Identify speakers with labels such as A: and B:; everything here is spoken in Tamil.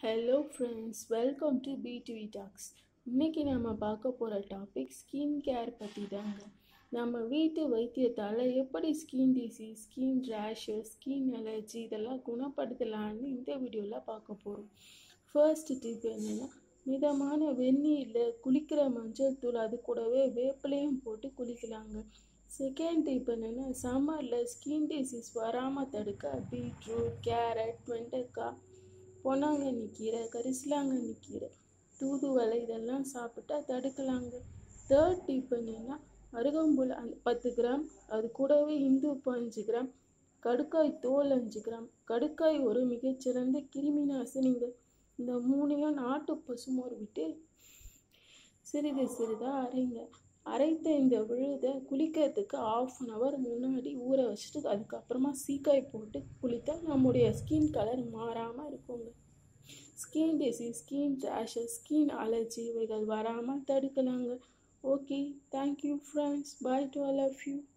A: hello friends welcome to PTV talks இன்னைக்கு நம்ம பார்க்க போகிற டாபிக் ஸ்கின் கேர் பற்றி தாங்க நம்ம வீட்டு வைத்தியத்தால் எப்படி skin disease skin rashes skin allergy இதெல்லாம் குணப்படுத்தலான்னு இந்த வீடியோவில் பார்க்க போகிறோம் ஃபர்ஸ்ட் டிப் என்னென்னா மிதமான வெந்நீரில் குளிக்கிற மஞ்சள் தூள் அது கூடவே வேப்பிலையும் போட்டு குளிக்கலாங்க செகண்ட் டிப் என்னென்னா சம்மரில் ஸ்கின் டிசீஸ் வராமல் தடுக்க பீட்ரூட் கேரட் வெண்டைக்காய் பொன்னாங்கண்ணி கீரை கரிசலாங்கண்ணி கீரை தூதுவளை இதெல்லாம் சாப்பிட்டா தடுக்கலாங்க தேர்ட் டிப் என்னென்னா அருகம்புல் அந்த பத்து கிராம் அது கூடவே இந்துப்பு அஞ்சு கிராம் கடுக்காய் தோல் அஞ்சு கிராம் கடுக்காய் ஒரு மிகச்சிறந்த கிருமி நாசினிங்க இந்த மூணையும் நாட்டு பசுமோர் விட்டு சிறிது சிறிதாக அரைங்க அரைத்த இந்த விழுதை குளிக்கிறதுக்கு ஆஃப் அன் ஹவர் முன்னாடி ஊற வச்சுட்டு அதுக்கப்புறமா சீக்காய் போட்டு குளித்தா நம்முடைய ஸ்கின் கலர் மாறாமல் இருக்குங்க skin disease skin rashes skin allergy இவைகள் வராமல் தடுக்கலாங்க okay thank you friends bye to all of you